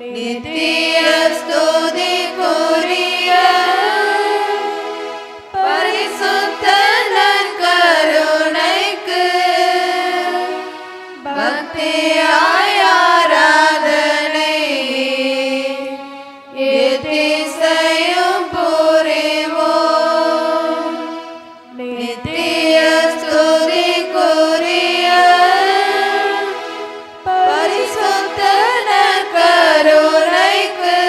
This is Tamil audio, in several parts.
நித்திய ஸ்துதி கூறிய பரிசுத்த நற்கருணைக்கு பக்தியாய் ஆராதனை எத்திசையும் புரிவோம் நித்திய ஸ்துதி கூறிய பரிசுத்த நற்கருணைக்கு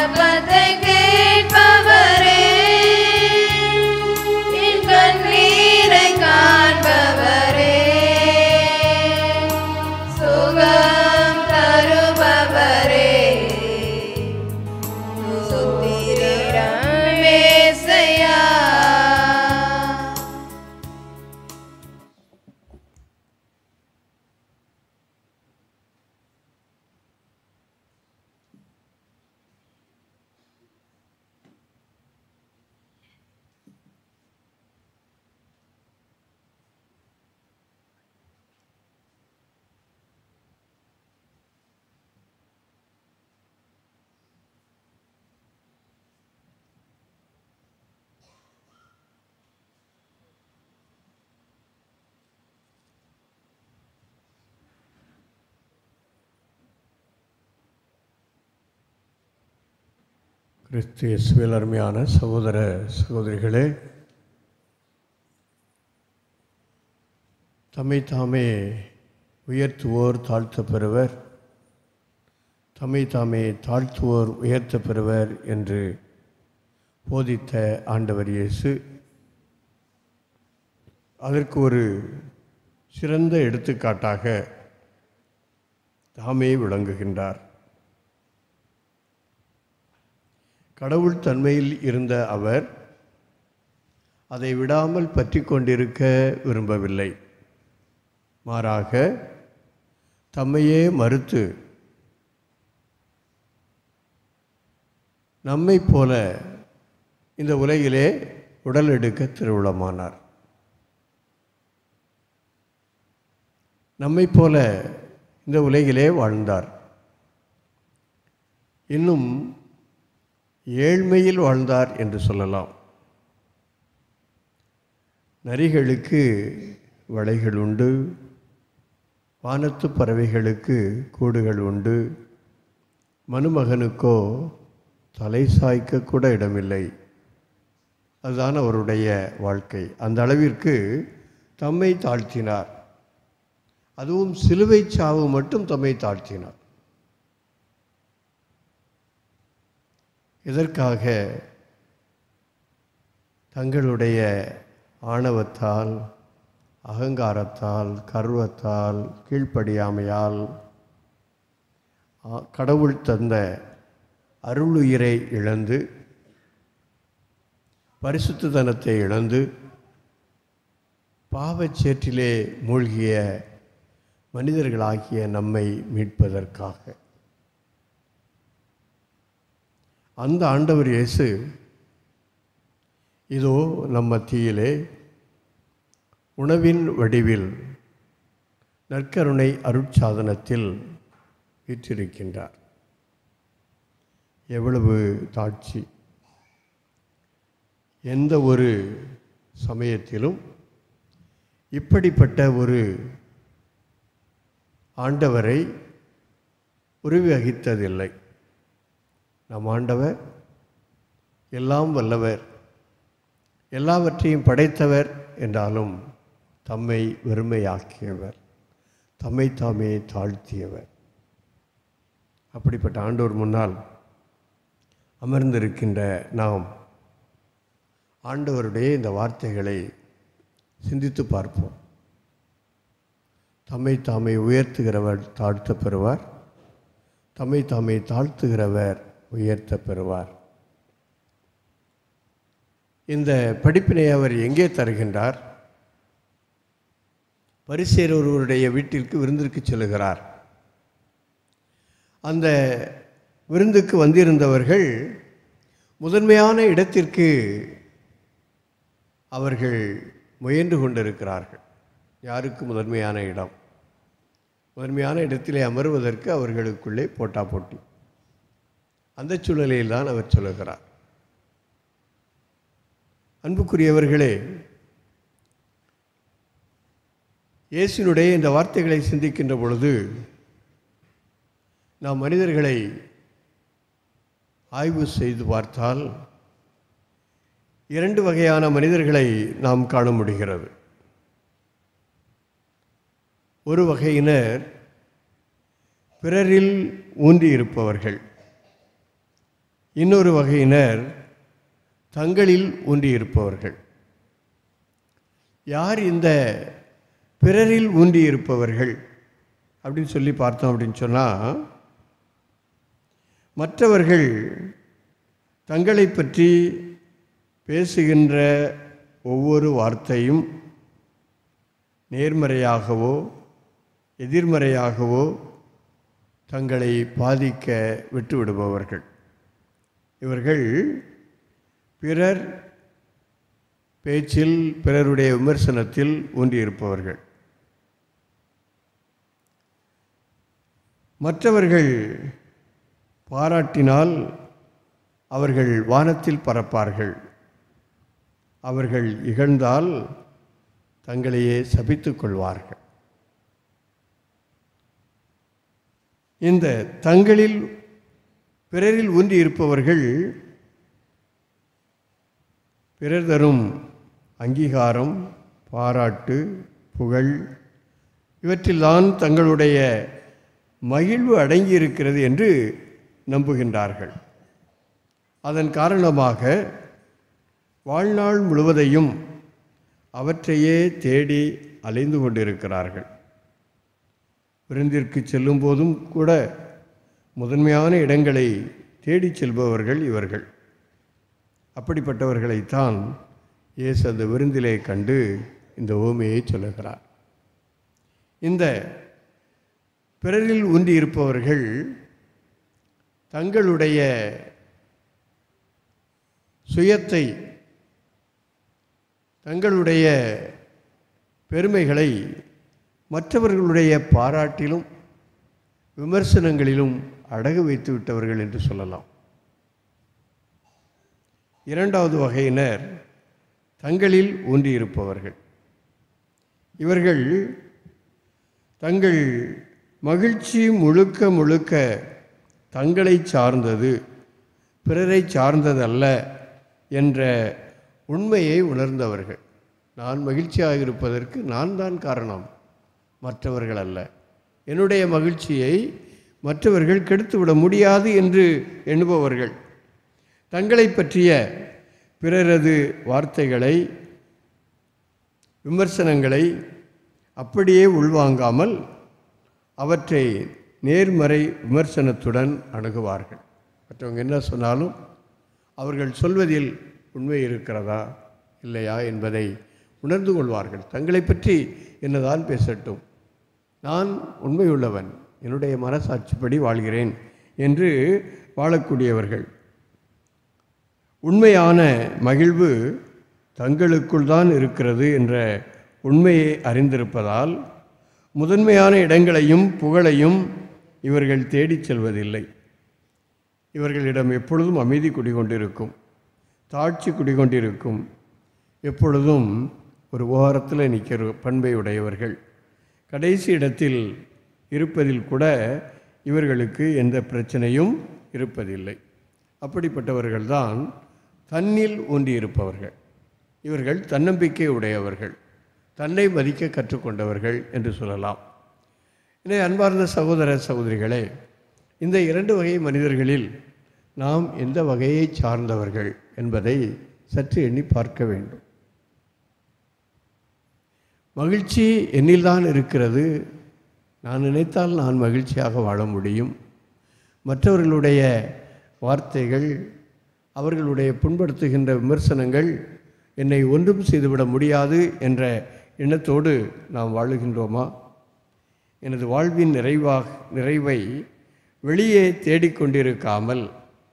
விண்ணப்பத்தை கேட்பவரே என் கண்ணீரை காண்பவரே சுகம் தருபவரே சுத்திரம் மேசையா கிறிஸ்து இயேசுவில் அருமையான சகோதர சகோதரிகளே தம்மை தாமே உயர்த்துவோர் தாழ்த்த பெறுவர் தம்மை தாமே தாழ்த்துவோர் உயர்த்த பெறுவர் என்று போதித்த ஆண்டவர் இயேசு அதற்கு ஒரு சிறந்த எடுத்துக்காட்டாக தாமே விளங்குகின்றார் கடவுள் தன்மையில் இருந்த அவர் அதை விடாமல் பற்றி கொண்டிருக்க விரும்பவில்லை மாறாக தம்மையே மறுத்து நம்மைப் போல இந்த உலகிலே உடல் எடுக்க திருவுளமானார் நம்மைப் போல இந்த உலகிலே வாழ்ந்தார் இன்னும் ஏழ்மையில் வாழ்ந்தார் என்று சொல்லலாம் நரிகளுக்கு வலைகள் உண்டு வானத்து பறவைகளுக்கு கூடுகள் உண்டு மனுமகனுக்கோ தலை சாய்க்க கூட இடமில்லை அதுதான் அவருடைய வாழ்க்கை அந்த அளவிற்கு தம்மை தாழ்த்தினார் அதுவும் சிலுவை சாவு மட்டும் தம்மை தாழ்த்தினார் இதற்காக தங்களுடைய ஆணவத்தால் அகங்காரத்தால் கர்வத்தால் கீழ்ப்படியாமையால் ஆ- கடவுள் தந்த அருளுயிரை இழந்து பரிசுத்ததனத்தை இழந்து பாவச்சேற்றிலே மூழ்கிய மனிதர்களாகிய நம்மை மீட்பதற்காக அந்த ஆண்டவர் இயேசு இதோ நம் மத்தியிலே உணவின் வடிவில் நற்கருணை அருட்சாதனத்தில் வீற்றிருக்கின்றார் எவ்வளவு தாட்சி எந்த ஒரு சமயத்திலும் இப்படிப்பட்ட ஒரு ஆண்டவரை உருவகித்ததில்லை நம் ஆண்டவர் எல்லாம் வல்லவர் எல்லாவற்றையும் படைத்தவர் என்றாலும் தம்மை வெறுமையாக்கியவர் தம்மை தாமே தாழ்த்தியவர் அப்படிப்பட்ட ஆண்டோர் முன்னால் அமர்ந்திருக்கின்ற நாம் ஆண்டவருடைய இந்த வார்த்தைகளை சிந்தித்து பார்ப்போம் தம்மை தாமே உயர்த்துகிறவர் தாழ்த்த பெறுவார் தம்மை தாமே தாழ்த்துகிறவர் உயர்த்த பெறுவார் இந்த படிப்பினை அவர் எங்கே தருகின்றார் பரிசேர் ஒருவருடைய வீட்டிற்கு விருந்திற்கு செல்லுகிறார் அந்த விருந்துக்கு வந்திருந்தவர்கள் முதன்மையான இடத்திற்கு அவர்கள் முயன்று கொண்டிருக்கிறார்கள் யாருக்கு முதன்மையான இடம் முதன்மையான இடத்திலே அமர்வதற்கு அவர்களுக்குள்ளே போட்டா போட்டி அந்த சூழ்நிலையில் தான் அவர் சொல்லுகிறார் அன்புக்குரியவர்களே இயேசுனுடைய இந்த வார்த்தைகளை சிந்திக்கின்ற பொழுது நாம் மனிதர்களை ஆய்வு செய்து பார்த்தால் இரண்டு வகையான மனிதர்களை நாம் காண முடிகிறது ஒரு வகையினர் பிறரில் ஊன்றி இருப்பவர்கள் இன்னொரு வகையினர் தங்களில் ஊன்றியிருப்பவர்கள் யார் இந்த பிறரில் ஊன்றியிருப்பவர்கள் அப்படின்னு சொல்லி பார்த்தோம் அப்படின்னு சொன்னால் மற்றவர்கள் தங்களை பற்றி பேசுகின்ற ஒவ்வொரு வார்த்தையும் நேர்மறையாகவோ எதிர்மறையாகவோ தங்களை பாதிக்க விட்டுவிடுபவர்கள் இவர்கள் பிறர் பேச்சில் பிறருடைய விமர்சனத்தில் ஊன்றியிருப்பவர்கள் மற்றவர்கள் பாராட்டினால் அவர்கள் வானத்தில் பறப்பார்கள் அவர்கள் இகழ்ந்தால் தங்களையே சபித்துக் கொள்வார்கள் இந்த தங்களில் பிறரில் ஊன்றி இருப்பவர்கள் பிறர் தரும் அங்கீகாரம் பாராட்டு புகழ் இவற்றில்தான் தங்களுடைய மகிழ்வு அடங்கியிருக்கிறது என்று நம்புகின்றார்கள் அதன் காரணமாக வாழ்நாள் முழுவதையும் அவற்றையே தேடி அலைந்து கொண்டிருக்கிறார்கள் விருந்திற்கு செல்லும் போதும் கூட முதன்மையான இடங்களை தேடிச் செல்பவர்கள் இவர்கள் அப்படிப்பட்டவர்களைத்தான் இயேசு அந்த விருந்திலே கண்டு இந்த ஓமையை சொல்லுகிறார் இந்த பிறரில் ஊன்றி இருப்பவர்கள் தங்களுடைய சுயத்தை தங்களுடைய பெருமைகளை மற்றவர்களுடைய பாராட்டிலும் விமர்சனங்களிலும் அடகு வைத்து விட்டவர்கள் என்று சொல்லலாம் இரண்டாவது வகையினர் தங்களில் ஊன்றியிருப்பவர்கள் இவர்கள் தங்கள் மகிழ்ச்சி முழுக்க முழுக்க தங்களை சார்ந்தது பிறரை சார்ந்ததல்ல என்ற உண்மையை உணர்ந்தவர்கள் நான் மகிழ்ச்சியாக இருப்பதற்கு நான் தான் காரணம் மற்றவர்கள் அல்ல என்னுடைய மகிழ்ச்சியை மற்றவர்கள் கெடுத்துவிட முடியாது என்று எண்ணுபவர்கள் தங்களை பற்றிய பிறரது வார்த்தைகளை விமர்சனங்களை அப்படியே உள்வாங்காமல் அவற்றை நேர்மறை விமர்சனத்துடன் அணுகுவார்கள் மற்றவங்க என்ன சொன்னாலும் அவர்கள் சொல்வதில் உண்மை இருக்கிறதா இல்லையா என்பதை உணர்ந்து கொள்வார்கள் தங்களை பற்றி என்னதான் பேசட்டும் நான் உண்மையுள்ளவன் என்னுடைய மனசாட்சிப்படி வாழ்கிறேன் என்று வாழக்கூடியவர்கள் உண்மையான மகிழ்வு தங்களுக்குள் தான் இருக்கிறது என்ற உண்மையை அறிந்திருப்பதால் முதன்மையான இடங்களையும் புகழையும் இவர்கள் தேடிச் செல்வதில்லை இவர்களிடம் எப்பொழுதும் அமைதி குடிகொண்டிருக்கும் தாட்சி குடிகொண்டிருக்கும் எப்பொழுதும் ஒரு ஓரத்தில் நிற்கிற பண்பை உடையவர்கள் கடைசி இடத்தில் இருப்பதில் கூட இவர்களுக்கு எந்த பிரச்சனையும் இருப்பதில்லை அப்படிப்பட்டவர்கள்தான் தன்னில் ஊன்றியிருப்பவர்கள் இவர்கள் தன்னம்பிக்கை உடையவர்கள் தன்னை மதிக்க கற்றுக்கொண்டவர்கள் என்று சொல்லலாம் எனவே அன்பார்ந்த சகோதர சகோதரிகளே இந்த இரண்டு வகை மனிதர்களில் நாம் எந்த வகையை சார்ந்தவர்கள் என்பதை சற்று எண்ணி பார்க்க வேண்டும் மகிழ்ச்சி என்னில்தான் இருக்கிறது நான் நினைத்தால் நான் மகிழ்ச்சியாக வாழ முடியும் மற்றவர்களுடைய வார்த்தைகள் அவர்களுடைய புண்படுத்துகின்ற விமர்சனங்கள் என்னை ஒன்றும் செய்துவிட முடியாது என்ற எண்ணத்தோடு நாம் வாழுகின்றோமா எனது வாழ்வின் நிறைவாக நிறைவை வெளியே தேடிக்கொண்டிருக்காமல்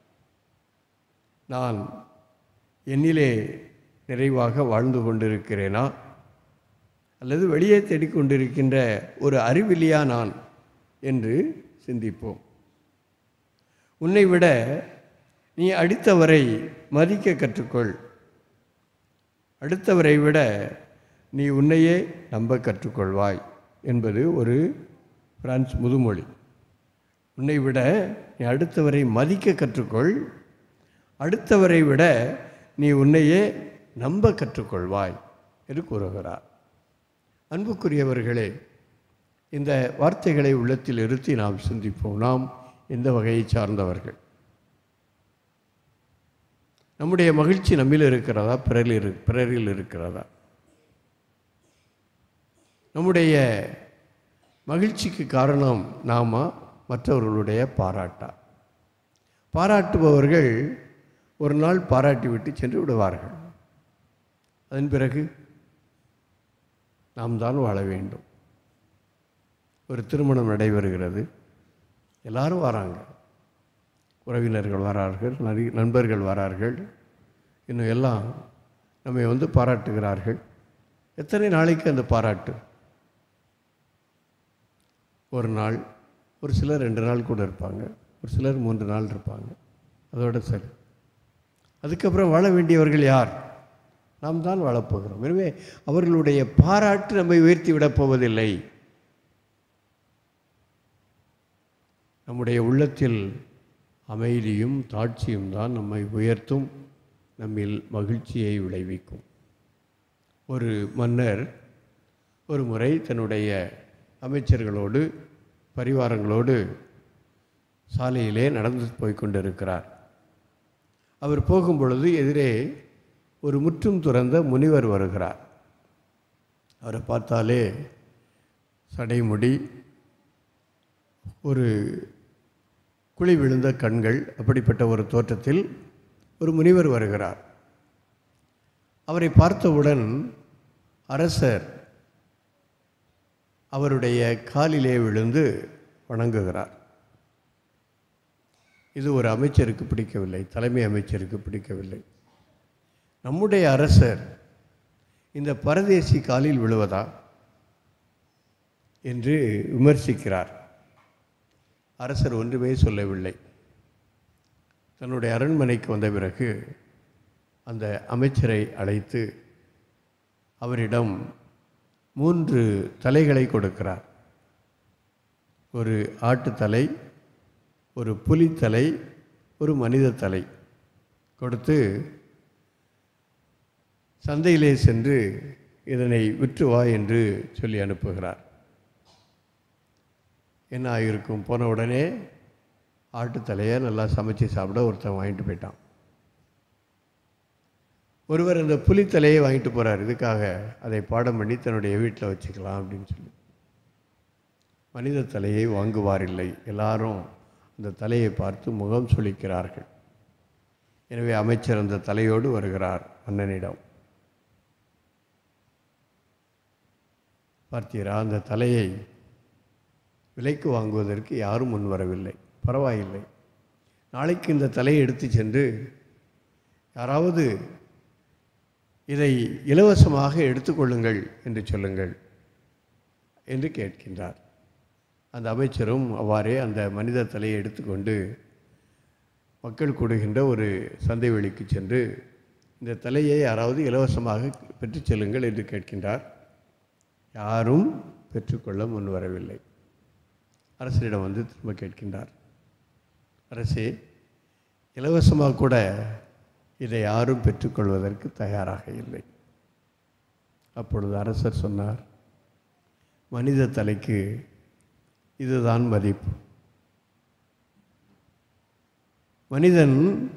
நான் என்னிலே நிறைவாக வாழ்ந்து கொண்டிருக்கிறேனா அல்லது வெளியே தேடிக்கொண்டிருக்கின்ற ஒரு அறிவிலியா நான் என்று சிந்திப்போம் உன்னை விட நீ அடுத்தவரை மதிக்க கற்றுக்கொள் அடுத்தவரை விட நீ உன்னையே நம்ப கற்றுக்கொள்வாய் என்பது ஒரு பிரான்ஸ் முதுமொழி உன்னை விட நீ அடுத்தவரை மதிக்க கற்றுக்கொள் அடுத்தவரை விட நீ உன்னையே நம்ப கற்றுக்கொள்வாய் என்று கூறுகிறார் அன்புக்குரியவர்களே இந்த வார்த்தைகளை உள்ளத்தில் இருத்தி நாம் சிந்திப்போம் நாம் எந்த வகையை சார்ந்தவர்கள் நம்முடைய மகிழ்ச்சி நம்மில் இருக்கிறதா பிறரில் இரு பிறரில் இருக்கிறதா நம்முடைய மகிழ்ச்சிக்கு காரணம் நாம மற்றவர்களுடைய பாராட்டா பாராட்டுபவர்கள் ஒரு நாள் பாராட்டி விட்டு சென்று விடுவார்கள் அதன் பிறகு நாம் தான் வாழ வேண்டும் ஒரு திருமணம் நடைபெறுகிறது எல்லாரும் வராங்க உறவினர்கள் வரார்கள் நரி நண்பர்கள் வரார்கள் இன்னும் எல்லாம் நம்மை வந்து பாராட்டுகிறார்கள் எத்தனை நாளைக்கு அந்த பாராட்டு ஒரு நாள் ஒரு சிலர் ரெண்டு நாள் கூட இருப்பாங்க ஒரு சிலர் மூன்று நாள் இருப்பாங்க அதோட சரி அதுக்கப்புறம் வாழ வேண்டியவர்கள் யார் நாம் தான் வாழப்போகிறோம் எனவே அவர்களுடைய பாராட்டு நம்மை உயர்த்தி விடப் போவதில்லை நம்முடைய உள்ளத்தில் அமைதியும் தாட்சியும் தான் நம்மை உயர்த்தும் நம்மில் மகிழ்ச்சியை விளைவிக்கும் ஒரு மன்னர் ஒரு முறை தன்னுடைய அமைச்சர்களோடு பரிவாரங்களோடு சாலையிலே நடந்து போய் கொண்டிருக்கிறார் அவர் போகும் பொழுது எதிரே ஒரு முற்றும் துறந்த முனிவர் வருகிறார் அவரை பார்த்தாலே சடைமுடி ஒரு குழி விழுந்த கண்கள் அப்படிப்பட்ட ஒரு தோற்றத்தில் ஒரு முனிவர் வருகிறார் அவரை பார்த்தவுடன் அரசர் அவருடைய காலிலே விழுந்து வணங்குகிறார் இது ஒரு அமைச்சருக்கு பிடிக்கவில்லை தலைமை அமைச்சருக்கு பிடிக்கவில்லை நம்முடைய அரசர் இந்த பரதேசி காலில் விழுவதா என்று விமர்சிக்கிறார் அரசர் ஒன்றுமே சொல்லவில்லை தன்னுடைய அரண்மனைக்கு வந்த பிறகு அந்த அமைச்சரை அழைத்து அவரிடம் மூன்று தலைகளை கொடுக்கிறார் ஒரு ஆட்டுத்தலை ஒரு புலித்தலை ஒரு மனித தலை கொடுத்து சந்தையிலே சென்று இதனை விற்று வா என்று சொல்லி அனுப்புகிறார் என்ன ஆகியிருக்கும் போன உடனே ஆட்டுத்தலையை நல்லா சமைச்சு சாப்பிட ஒருத்தன் வாங்கிட்டு போயிட்டான் ஒருவர் அந்த புலித்தலையை வாங்கிட்டு போகிறார் இதுக்காக அதை பாடம் பண்ணி தன்னுடைய வீட்டில் வச்சுக்கலாம் அப்படின்னு சொல்லி மனித தலையை வாங்குவாரில்லை எல்லாரும் அந்த தலையை பார்த்து முகம் சுளிக்கிறார்கள் எனவே அமைச்சர் அந்த தலையோடு வருகிறார் மன்னனிடம் பார்த்தீரா அந்த தலையை விலைக்கு வாங்குவதற்கு யாரும் முன் வரவில்லை பரவாயில்லை நாளைக்கு இந்த தலையை எடுத்து சென்று யாராவது இதை இலவசமாக எடுத்துக்கொள்ளுங்கள் என்று சொல்லுங்கள் என்று கேட்கின்றார் அந்த அமைச்சரும் அவ்வாறே அந்த மனித தலையை எடுத்துக்கொண்டு மக்கள் கூடுகின்ற ஒரு சந்தை வெளிக்கு சென்று இந்த தலையை யாராவது இலவசமாக பெற்றுச் செல்லுங்கள் என்று கேட்கின்றார் யாரும் பெற்றுக்கொள்ள முன் வரவில்லை அரசரிடம் வந்து திரும்ப கேட்கின்றார் அரசே இலவசமாக கூட இதை யாரும் பெற்றுக்கொள்வதற்கு தயாராக இல்லை அப்பொழுது அரசர் சொன்னார் மனித தலைக்கு இதுதான் மதிப்பு மனிதன்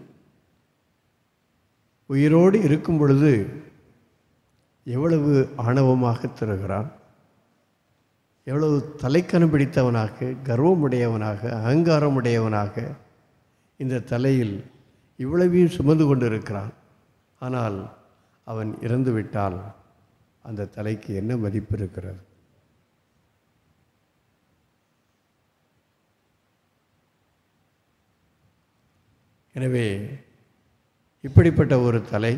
உயிரோடு இருக்கும் பொழுது எவ்வளவு ஆணவமாக திறகிறான் எவ்வளவு தலைக்கணம் பிடித்தவனாக கர்வமுடையவனாக அகங்காரமுடையவனாக இந்த தலையில் இவ்வளவையும் சுமந்து கொண்டிருக்கிறான் ஆனால் அவன் இறந்து விட்டால் அந்த தலைக்கு என்ன மதிப்பு இருக்கிறது எனவே இப்படிப்பட்ட ஒரு தலை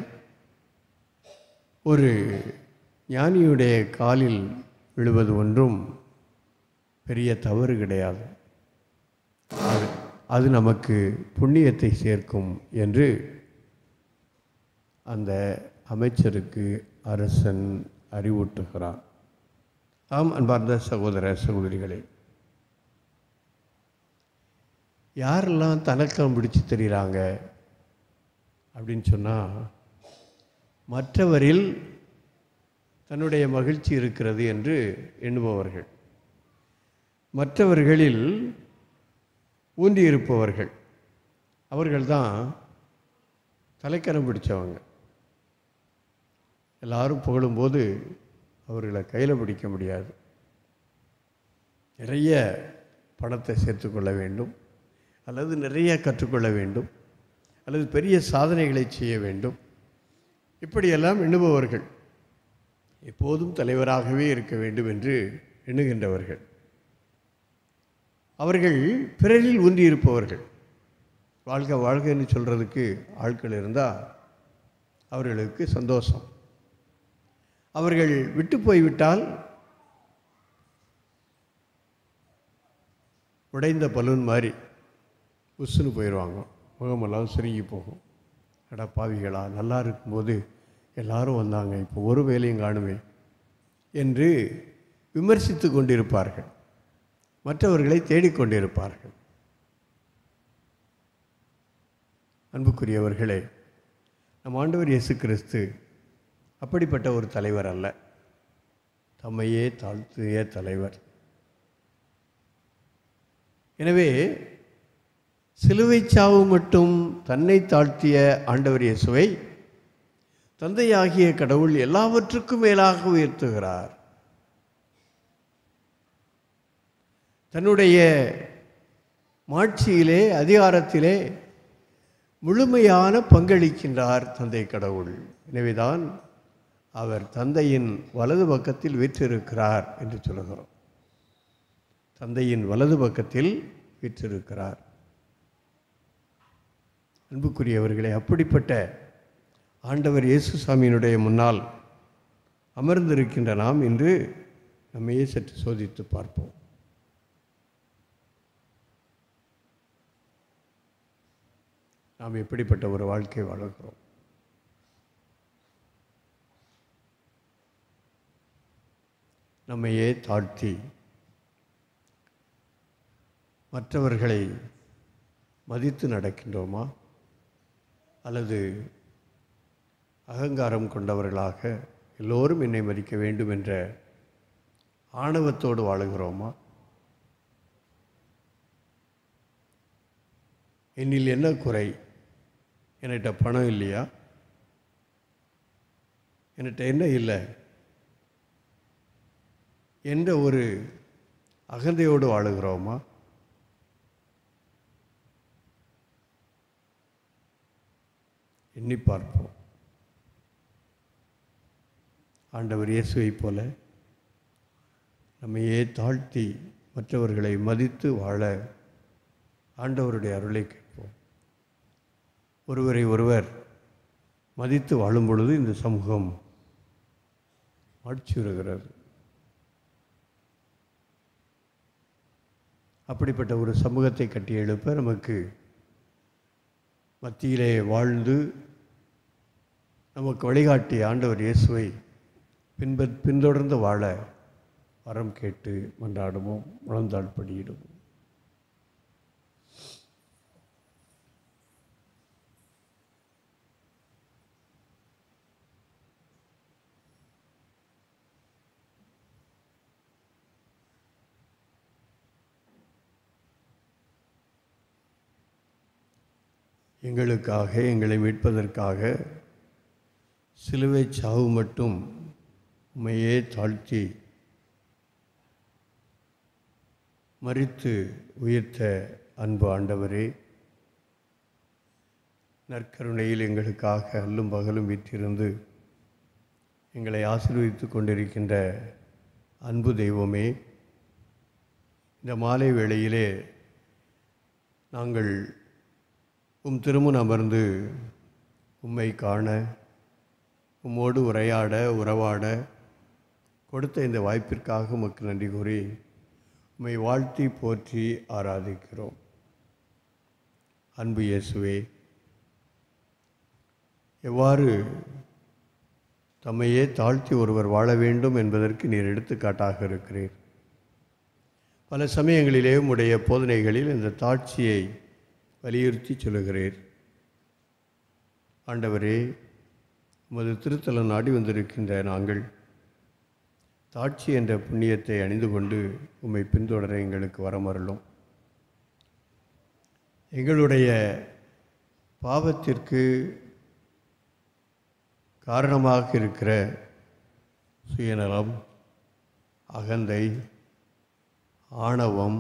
ஒரு ஞானியுடைய காலில் விழுவது ஒன்றும் பெரிய தவறு கிடையாது அது அது நமக்கு புண்ணியத்தை சேர்க்கும் என்று அந்த அமைச்சருக்கு அரசன் அறிவூட்டுகிறான் ஆம் அன்பார்ந்த சகோதர சகோதரிகளே யாரெல்லாம் தனக்கம் பிடிச்சு தெரிகிறாங்க அப்படின்னு சொன்னால் மற்றவரில் தன்னுடைய மகிழ்ச்சி இருக்கிறது என்று எண்ணுபவர்கள் மற்றவர்களில் ஊன்றியிருப்பவர்கள் அவர்கள்தான் தலைக்கரம் பிடிச்சவங்க எல்லாரும் புகழும்போது அவர்களை கையில் பிடிக்க முடியாது நிறைய பணத்தை சேர்த்துக்கொள்ள வேண்டும் அல்லது நிறைய கற்றுக்கொள்ள வேண்டும் அல்லது பெரிய சாதனைகளை செய்ய வேண்டும் இப்படியெல்லாம் எண்ணுபவர்கள் எப்போதும் தலைவராகவே இருக்க வேண்டும் என்று எண்ணுகின்றவர்கள் அவர்கள் பிறரில் ஊன்றியிருப்பவர்கள் வாழ்க வாழ்கன்னு சொல்கிறதுக்கு ஆட்கள் இருந்தால் அவர்களுக்கு சந்தோஷம் அவர்கள் விட்டு போய்விட்டால் உடைந்த பலூன் மாதிரி உஸ்ஸுன்னு போயிடுவாங்க முகமெல்லாம் சுருங்கி போகும் அடா பாவிகளா நல்லா இருக்கும்போது எல்லாரும் வந்தாங்க இப்போ ஒரு வேலையும் காணுமே என்று விமர்சித்து கொண்டிருப்பார்கள் மற்றவர்களை தேடிக்கொண்டிருப்பார்கள் அன்புக்குரியவர்களே நம் ஆண்டவர் இயேசு கிறிஸ்து அப்படிப்பட்ட ஒரு தலைவர் அல்ல தம்மையே தாழ்த்திய தலைவர் எனவே சிலுவை சாவு மட்டும் தன்னை தாழ்த்திய ஆண்டவர் இயேசுவை தந்தையாகிய கடவுள் எல்லாவற்றுக்கும் மேலாக உயர்த்துகிறார் தன்னுடைய மாட்சியிலே அதிகாரத்திலே முழுமையான பங்களிக்கின்றார் தந்தை கடவுள் எனவேதான் அவர் தந்தையின் வலது பக்கத்தில் வீற்றிருக்கிறார் என்று சொல்கிறோம் தந்தையின் வலது பக்கத்தில் வீற்றிருக்கிறார் அன்புக்குரியவர்களே அப்படிப்பட்ட ஆண்டவர் இயேசு சாமியினுடைய முன்னால் அமர்ந்திருக்கின்ற நாம் இன்று நம்மையே சற்று சோதித்து பார்ப்போம் நாம் எப்படிப்பட்ட ஒரு வாழ்க்கை வாழ்கிறோம் நம்மையே தாழ்த்தி மற்றவர்களை மதித்து நடக்கின்றோமா அல்லது அகங்காரம் கொண்டவர்களாக எல்லோரும் என்னை மதிக்க வேண்டும் என்ற ஆணவத்தோடு வாழுகிறோமா என்னில் என்ன குறை என்கிட்ட பணம் இல்லையா என்கிட்ட என்ன இல்லை என்ற ஒரு அகந்தையோடு வாழுகிறோமா எண்ணி பார்ப்போம் ஆண்டவர் இயேசுவைப் போல நம்மையே தாழ்த்தி மற்றவர்களை மதித்து வாழ ஆண்டவருடைய அருளை கேட்போம் ஒருவரை ஒருவர் மதித்து வாழும் பொழுது இந்த சமூகம் ஆட்சி வருகிறது அப்படிப்பட்ட ஒரு சமூகத்தை கட்டி எழுப்ப நமக்கு மத்தியிலே வாழ்ந்து நமக்கு வழிகாட்டிய ஆண்டவர் இயேசுவை பின்ப பின்தொடர்ந்து வாழ வரம் கேட்டு மன்றாடுவோம் முழந்தாள் படியிடுவோம் எங்களுக்காக எங்களை மீட்பதற்காக சிலுவை சாவு மட்டும் உண்மையே தாழ்த்தி மறித்து உயிர்த்த அன்பு ஆண்டவரே நற்கருணையில் எங்களுக்காக அல்லும் பகலும் வீற்றிருந்து எங்களை ஆசீர்வதித்து கொண்டிருக்கின்ற அன்பு தெய்வமே இந்த மாலை வேளையிலே நாங்கள் உம் திருமுன் அமர்ந்து உம்மை காண உம்மோடு உரையாட உறவாட கொடுத்த இந்த வாய்ப்பிற்காக உமக்கு நன்றி கூறி உம்மை வாழ்த்தி போற்றி ஆராதிக்கிறோம் அன்பு இயேசுவே எவ்வாறு தம்மையே தாழ்த்தி ஒருவர் வாழ வேண்டும் என்பதற்கு நீர் எடுத்துக்காட்டாக இருக்கிறீர் பல சமயங்களிலே உம்முடைய போதனைகளில் இந்த தாட்சியை வலியுறுத்தி சொல்லுகிறீர் ஆண்டவரே உமது திருத்தலம் நாடி வந்திருக்கின்ற நாங்கள் தாட்சி என்ற புண்ணியத்தை அணிந்து கொண்டு உம்மை பின்தொடர எங்களுக்கு வரமருளும் எங்களுடைய பாவத்திற்கு காரணமாக இருக்கிற சுயநலம் அகந்தை ஆணவம்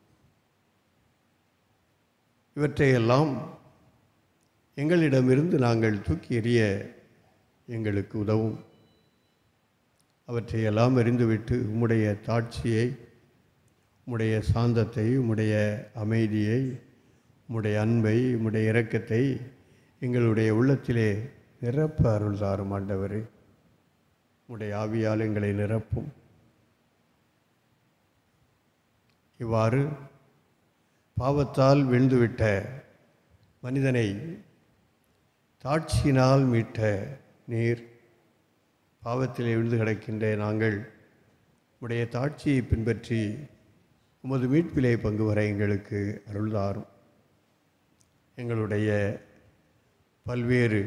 இவற்றையெல்லாம் எங்களிடமிருந்து நாங்கள் தூக்கி எறிய எங்களுக்கு உதவும் அவற்றையெல்லாம் எறிந்துவிட்டு உம்முடைய தாட்சியை உம்முடைய சாந்தத்தை உம்முடைய அமைதியை உம்முடைய அன்பை உம்முடைய இரக்கத்தை எங்களுடைய உள்ளத்திலே நிரப்ப அருள் தாரும் ஆண்டவரே உம்முடைய ஆவியால் எங்களை நிரப்பும் இவ்வாறு பாவத்தால் விழுந்துவிட்ட மனிதனை தாட்சியினால் மீட்ட நீர் பாவத்திலே விழுந்து கிடக்கின்ற நாங்கள் உடைய தாட்சியை பின்பற்றி உமது மீட்பிலே பங்கு வர எங்களுக்கு அருள்தாரும் எங்களுடைய பல்வேறு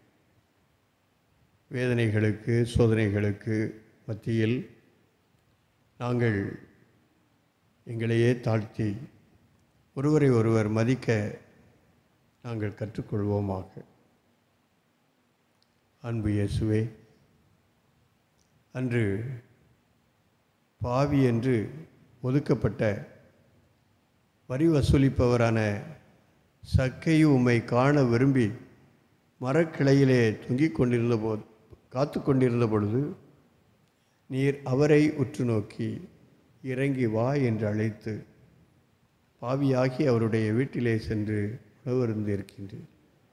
வேதனைகளுக்கு சோதனைகளுக்கு மத்தியில் நாங்கள் எங்களையே தாழ்த்தி ஒருவரை ஒருவர் மதிக்க நாங்கள் கற்றுக்கொள்வோமாக அன்பு இயேசுவே அன்று பாவி என்று ஒதுக்கப்பட்ட வரி வசூலிப்பவரான சக்கையை உம்மை காண விரும்பி மரக்கிளையிலே தொங்கிக் கொண்டிருந்த போது காத்து கொண்டிருந்த பொழுது நீர் அவரை உற்று நோக்கி இறங்கி வா என்று அழைத்து பாவியாகி அவருடைய வீட்டிலே சென்று உணவருந்து இருக்கின்றீர்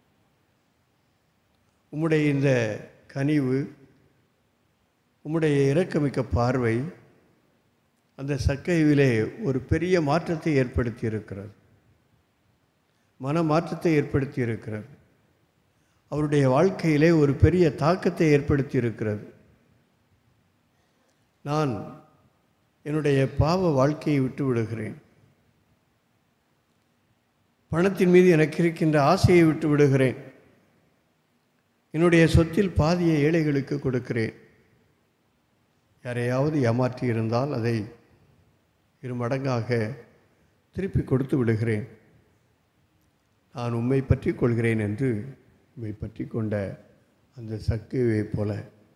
உம்முடைய இந்த கனிவு உம்முடைய இரக்கமிக்க பார்வை அந்த சக்கைவிலே ஒரு பெரிய மாற்றத்தை ஏற்படுத்தி இருக்கிறது மன மாற்றத்தை ஏற்படுத்தி இருக்கிறது அவருடைய வாழ்க்கையிலே ஒரு பெரிய தாக்கத்தை ஏற்படுத்தி இருக்கிறது நான் என்னுடைய பாவ வாழ்க்கையை விட்டு விடுகிறேன் பணத்தின் மீது எனக்கு இருக்கின்ற ஆசையை விட்டு விடுகிறேன் என்னுடைய சொத்தில் பாதியை ஏழைகளுக்கு கொடுக்கிறேன் யாரையாவது ஏமாற்றி இருந்தால் அதை இரு மடங்காக திருப்பி கொடுத்து விடுகிறேன் நான் உம்மை பற்றி கொள்கிறேன் என்று உம்மை பற்றி கொண்ட அந்த சக்குவை போல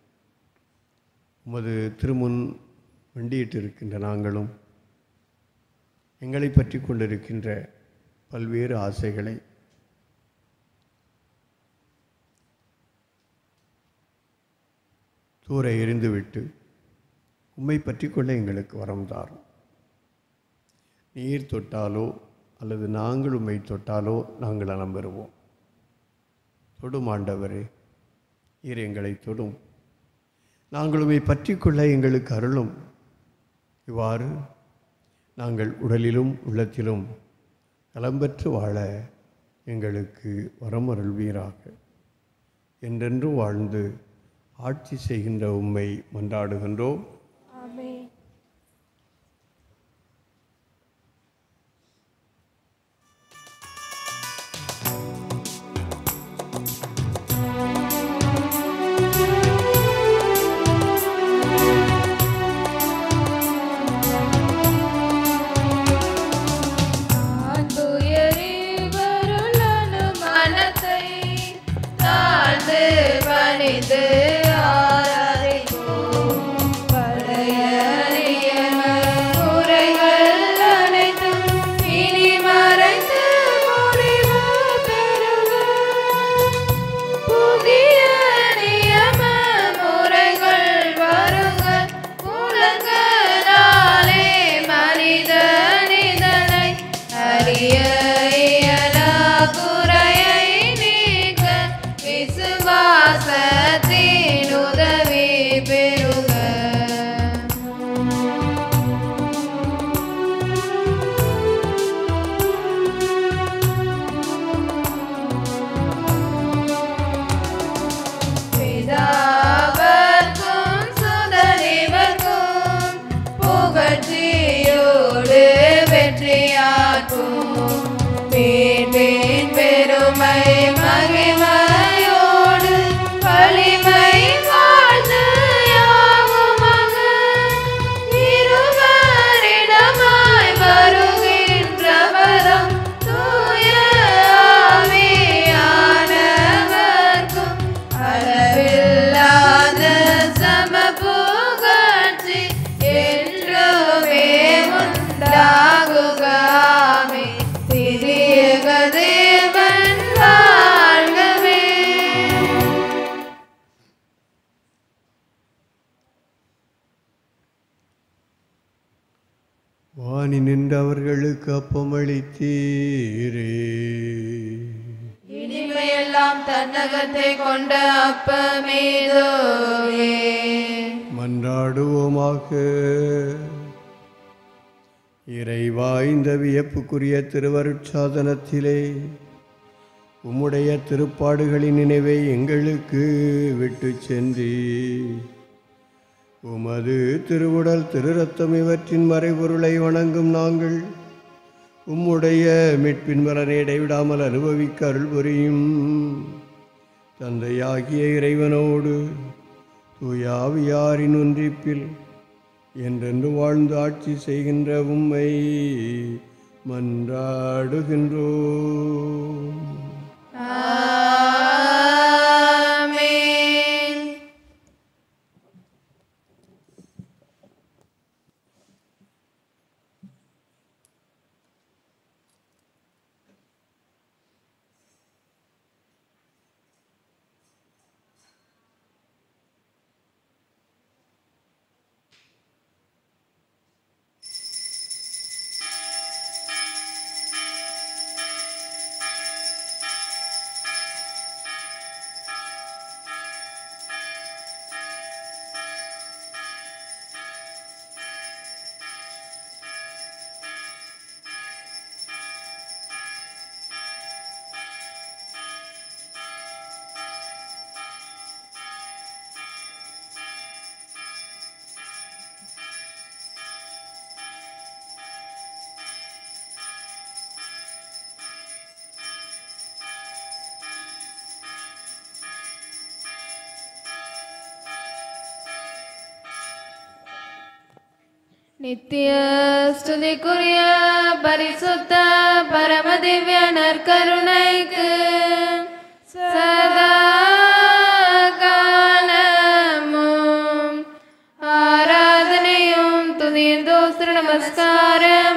உமது திருமுன் வண்டியிட்டு இருக்கின்ற நாங்களும் எங்களை பற்றி கொண்டிருக்கின்ற பல்வேறு ஆசைகளை தூர எறிந்துவிட்டு உம்மை பற்றி கொள்ள எங்களுக்கு வரம் தாரும் நீர் தொட்டாலோ அல்லது நாங்கள் உம்மை தொட்டாலோ நாங்கள் நலம் பெறுவோம் தொடும் ஆண்டவரே நீர் எங்களை தொடும் நாங்கள் உம்மை பற்றி கொள்ள எங்களுக்கு அருளும் இவ்வாறு நாங்கள் உடலிலும் உள்ளத்திலும் நலம்பெற்று வாழ எங்களுக்கு வரம் அருள்வீராக என்றென்றும் வாழ்ந்து ஆட்சி செய்கின்ற உம்மை மன்றாடுகின்றோம் ஆமென் நான் துயரி வருளனு மனத்தை தாழ்ந்து பணிந்து ஆராதிப்போம். பழைய நியம முறைகள் அனைத்தும் இனி மறைந்து முடிவு பெறுக. புதிய நியம முறைகள் வருக உலகளாலே மனிதன் இதனை அறிய இயலா குறையை நீக்க விசுவாசத்தின் உதவி பெறுக பிதாவர்க்கும் சுதனிவர்க்கும் புகழ்ச்சியோடு வெற்றியாக்கும் மீட்பின் பெருமை மகிமையோடு பல வாணி நின்றவர்களுக்கு அப்பமளித்தீரே இனிமையெல்லாம் தன்னகத்தை கொண்ட அப்பமேதோவே மன்றாடுவோமாக இறைவா இந்த வியப்புக்குரிய திருவருட்சாதனத்திலே உம்முடைய திருப்பாடுகளின் நினைவை எங்களுக்கு விட்டு சென்றி உமது திருவுடல் திருரத்தம் இவற்றின் மறைபொருளை வணங்கும் நாங்கள் உம்முடைய மீட்பின் பலனை இடைவிடாமல் அனுபவிக்க அருள் புரியும் தந்தையாகிய இறைவனோடு தூயாவியாரின் ஒன்றிப்பில் என்றென்று வாழ்ந்து ஆட்சி செய்கின்ற உம்மை மன்றாடுகின்றோம் ஆமென் நித்திய ஸ்துதிக்குரிய பரிசுத்த பரமதிவ்ய நற்கருணைக்கு சதா காலமும் ஆராதனையும் துதியும் தோஸ்திர நமஸ்காரம்